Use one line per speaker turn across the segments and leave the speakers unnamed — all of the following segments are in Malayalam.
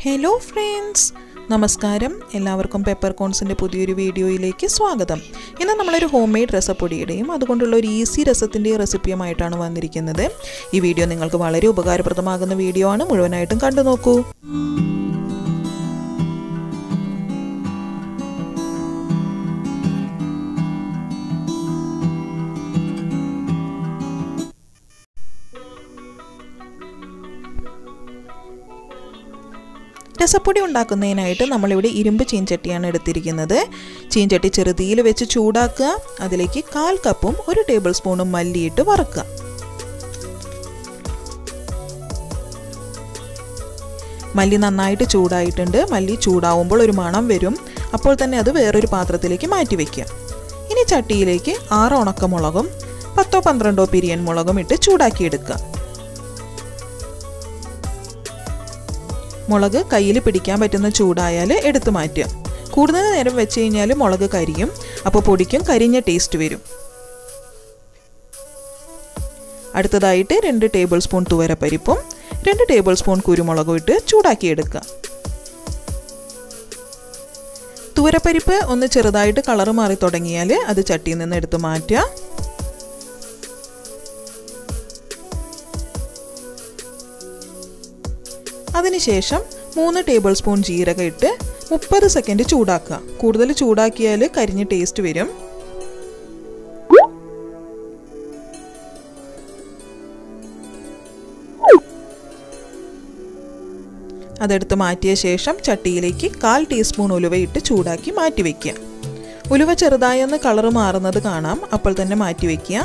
ഹലോ ഫ്രണ്ട്സ് നമസ്കാരം എല്ലാവർക്കും പെപ്പർ കോൺസിൻ്റെ പുതിയൊരു വീഡിയോയിലേക്ക് സ്വാഗതം ഇന്ന് നമ്മളൊരു ഹോം മെയ്ഡ് രസപ്പൊടിയുടെയും അതുകൊണ്ടുള്ള ഒരു ഈസി രസത്തിൻ്റെയും റെസിപ്പിയുമായിട്ടാണ് വന്നിരിക്കുന്നത് ഈ വീഡിയോ നിങ്ങൾക്ക് വളരെ ഉപകാരപ്രദമാകുന്ന വീഡിയോ ആണ് മുഴുവനായിട്ടും കണ്ടു നോക്കൂ രസപ്പൊടി ഉണ്ടാക്കുന്നതിനായിട്ട് നമ്മളിവിടെ ഇരുമ്പ് ചീഞ്ചട്ടിയാണ് എടുത്തിരിക്കുന്നത് ചീഞ്ചട്ടി ചെറുതീയിൽ വെച്ച് ചൂടാക്കുക അതിലേക്ക് കാൽ കപ്പും ഒരു ടേബിൾ സ്പൂണും മല്ലിയിട്ട് വറക്കുക മല്ലി നന്നായിട്ട് ചൂടായിട്ടുണ്ട് മല്ലി ചൂടാവുമ്പോൾ ഒരു മണം വരും അപ്പോൾ തന്നെ അത് വേറൊരു പാത്രത്തിലേക്ക് മാറ്റി വയ്ക്കുക ഇനി ചട്ടിയിലേക്ക് ആറ് ഉണക്കമുളകും പത്തോ പന്ത്രണ്ടോ പിരിയൻ മുളകും ഇട്ട് ചൂടാക്കിയെടുക്കുക മുളക് കയ്യിൽ പിടിക്കാൻ പറ്റുന്ന ചൂടായാൽ എടുത്തു മാറ്റുക കൂടുതൽ നേരം വെച്ച് കഴിഞ്ഞാൽ മുളക് കരിയും അപ്പോൾ പൊടിക്കും കരിഞ്ഞ ടേസ്റ്റ് വരും അടുത്തതായിട്ട് രണ്ട് ടേബിൾ സ്പൂൺ തുവരപ്പരിപ്പും രണ്ട് ടേബിൾ സ്പൂൺ കുരുമുളകും ഇട്ട് ചൂടാക്കിയെടുക്കുക തുവരപ്പരിപ്പ് ഒന്ന് ചെറുതായിട്ട് കളറ് മാറി തുടങ്ങിയാൽ അത് ചട്ടിയിൽ നിന്ന് എടുത്ത് മാറ്റുക അതിനുശേഷം മൂന്ന് ടേബിൾ സ്പൂൺ ജീരകം ഇട്ട് മുപ്പത് സെക്കൻഡ് ചൂടാക്കുക കൂടുതൽ ചൂടാക്കിയാൽ കരിഞ്ഞ് ടേസ്റ്റ് വരും അതെടുത്ത് മാറ്റിയ ശേഷം ചട്ടിയിലേക്ക് കാൽ ടീസ്പൂൺ ഉലുവയിട്ട് ചൂടാക്കി മാറ്റി വയ്ക്കുക ഉലുവ ചെറുതായി ഒന്ന് കളറ് മാറുന്നത് കാണാം അപ്പോൾ തന്നെ മാറ്റി വയ്ക്കുക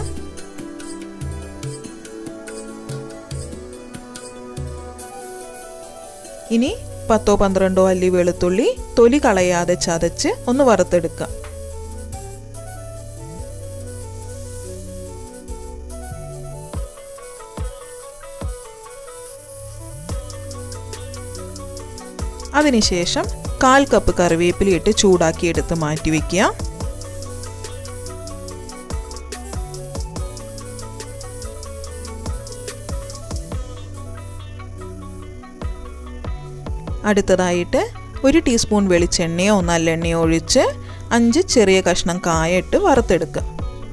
ഇനി പത്തോ പന്ത്രണ്ടോ അല്ലി വെളുത്തുള്ളി തൊലി കളയാതെ ചതച്ച് ഒന്ന് വറുത്തെടുക്കുക അതിനുശേഷം കാൽ കപ്പ് കറിവേപ്പിലയിട്ട് ചൂടാക്കി എടുത്ത് മാറ്റി വയ്ക്കുക അടുത്തതായിട്ട് ഒരു ടീസ്പൂൺ വെളിച്ചെണ്ണയോ നല്ലെണ്ണയോ ഒഴിച്ച് അഞ്ച് ചെറിയ കഷ്ണം കായ ഇട്ട് വറുത്തെടുക്കുക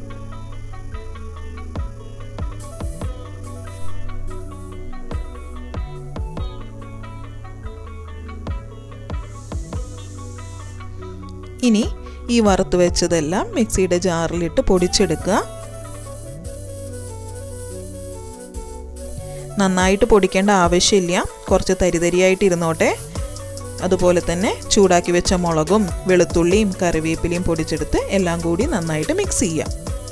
ഇനി ഈ വറുത്ത് വെച്ചതെല്ലാം മിക്സിയുടെ ജാറിലിട്ട് പൊടിച്ചെടുക്കുക നന്നായിട്ട് പൊടിക്കേണ്ട ആവശ്യമില്ല കുറച്ച് തരിതരിയായിട്ട് ഇരുന്നോട്ടെ അതുപോലെ തന്നെ ചൂടാക്കി വെച്ച മുളകും വെളുത്തുള്ളിയും കറിവേപ്പിലയും പൊടിച്ചെടുത്ത് എല്ലാം കൂടി നന്നായിട്ട് മിക്സ് ചെയ്യാം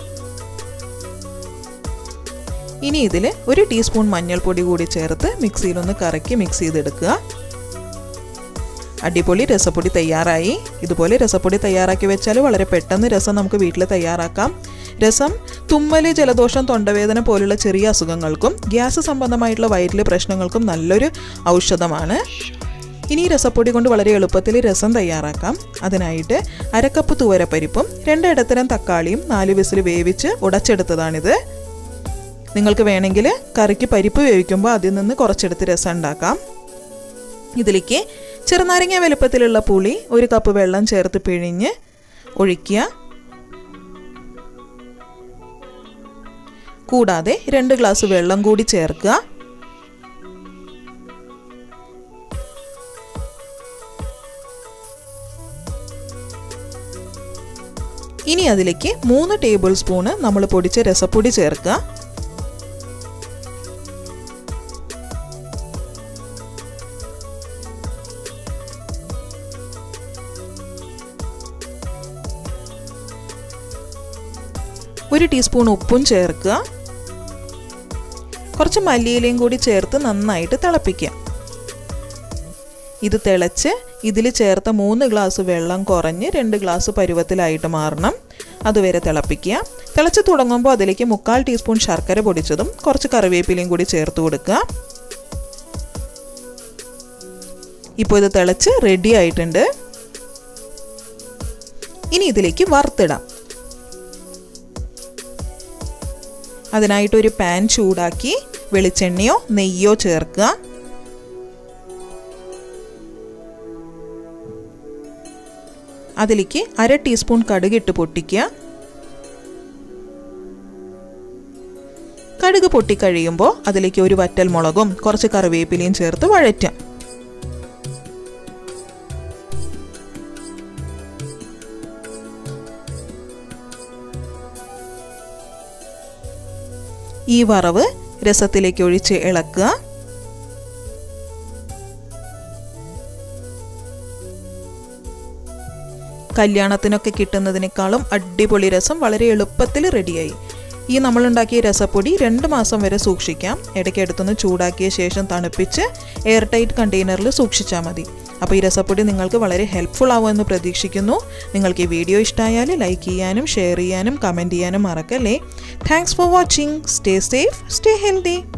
ഇനി ഇതിൽ ഒരു ടീസ്പൂൺ മഞ്ഞൾപ്പൊടി കൂടി ചേർത്ത് മിക്സിയിലൊന്ന് കറക്കി മിക്സ് ചെയ്തെടുക്കുക അടിപൊളി രസപ്പൊടി തയ്യാറായി ഇതുപോലെ രസപ്പൊടി തയ്യാറാക്കി വെച്ചാൽ വളരെ പെട്ടെന്ന് രസം നമുക്ക് വീട്ടിൽ തയ്യാറാക്കാം രസം തുമ്മൽ ജലദോഷം തൊണ്ടവേദന പോലുള്ള ചെറിയ അസുഖങ്ങൾക്കും ഗ്യാസ് സംബന്ധമായിട്ടുള്ള വയറ്റിലെ പ്രശ്നങ്ങൾക്കും നല്ലൊരു ഔഷധമാണ് ഇനി രസപ്പൊടി കൊണ്ട് വളരെ എളുപ്പത്തിൽ രസം തയ്യാറാക്കാം അതിനായിട്ട് അരക്കപ്പ് തുവരപ്പരിപ്പും രണ്ട് ഇടത്തരം തക്കാളിയും നാല് വിസിൽ വേവിച്ച് ഉടച്ചെടുത്തതാണിത് നിങ്ങൾക്ക് വേണമെങ്കിൽ കറിക്ക് പരിപ്പ് വേവിക്കുമ്പോൾ അതിൽ നിന്ന് കുറച്ചെടുത്ത് രസം ഉണ്ടാക്കാം ഇതിലേക്ക് ചെറുനാരങ്ങ വലുപ്പത്തിലുള്ള പുളി ഒരു കപ്പ് വെള്ളം ചേർത്ത് പിഴിഞ്ഞ് ഒഴിക്കുക കൂടാതെ രണ്ട് ഗ്ലാസ് വെള്ളം കൂടി ചേർക്കുക ഇനി അതിലേക്ക് മൂന്ന് ടേബിൾ സ്പൂണ് നമ്മൾ പൊടിച്ച രസപ്പൊടി ചേർക്കുക ഒരു ടീസ്പൂൺ ഉപ്പും ചേർക്കുക കുറച്ച് മല്ലിയിലയും കൂടി ചേർത്ത് നന്നായിട്ട് തിളപ്പിക്കുക ഇത് തിളച്ച് ഇതിൽ ചേർത്ത മൂന്ന് ഗ്ലാസ് വെള്ളം കുറഞ്ഞ് രണ്ട് ഗ്ലാസ് പരുവത്തിലായിട്ട് മാറണം അതുവരെ തിളപ്പിക്കുക തിളച്ച് തുടങ്ങുമ്പോൾ അതിലേക്ക് മുക്കാൽ ടീസ്പൂൺ ശർക്കര പൊടിച്ചതും കുറച്ച് കറിവേപ്പിലയും കൂടി ചേർത്ത് കൊടുക്കുക ഇപ്പോൾ ഇത് തിളച്ച് റെഡി ആയിട്ടുണ്ട് ഇനി ഇതിലേക്ക് വറുത്തിടാം അതിനായിട്ടൊരു പാൻ ചൂടാക്കി വെളിച്ചെണ്ണയോ നെയ്യോ ചേർക്കുക അതിലേക്ക് അര ടീസ്പൂൺ കടുക് ഇട്ട് പൊട്ടിക്കുക കടുക് പൊട്ടിക്കഴിയുമ്പോൾ അതിലേക്ക് ഒരു വറ്റൽ മുളകും കുറച്ച് കറിവേപ്പിലയും ചേർത്ത് വഴറ്റാം ഈ വറവ് രസത്തിലേക്ക് ഒഴിച്ച് ഇളക്കുക കല്യാണത്തിനൊക്കെ കിട്ടുന്നതിനേക്കാളും അടിപൊളി രസം വളരെ എളുപ്പത്തിൽ റെഡിയായി ഈ നമ്മളുണ്ടാക്കിയ രസപ്പൊടി രണ്ട് മാസം വരെ സൂക്ഷിക്കാം ഇടയ്ക്ക് എടുത്തുനിന്ന് ചൂടാക്കിയ ശേഷം തണുപ്പിച്ച് എയർ ടൈറ്റ് കണ്ടെയ്നറിൽ സൂക്ഷിച്ചാൽ മതി അപ്പോൾ ഈ രസപ്പൊടി നിങ്ങൾക്ക് വളരെ ഹെൽപ്ഫുൾ ആവുമെന്ന് പ്രതീക്ഷിക്കുന്നു നിങ്ങൾക്ക് ഈ വീഡിയോ ഇഷ്ടമായാൽ ലൈക്ക് ചെയ്യാനും ഷെയർ ചെയ്യാനും കമൻറ്റ് ചെയ്യാനും മറക്കല്ലേ thanks for watching stay safe stay healthy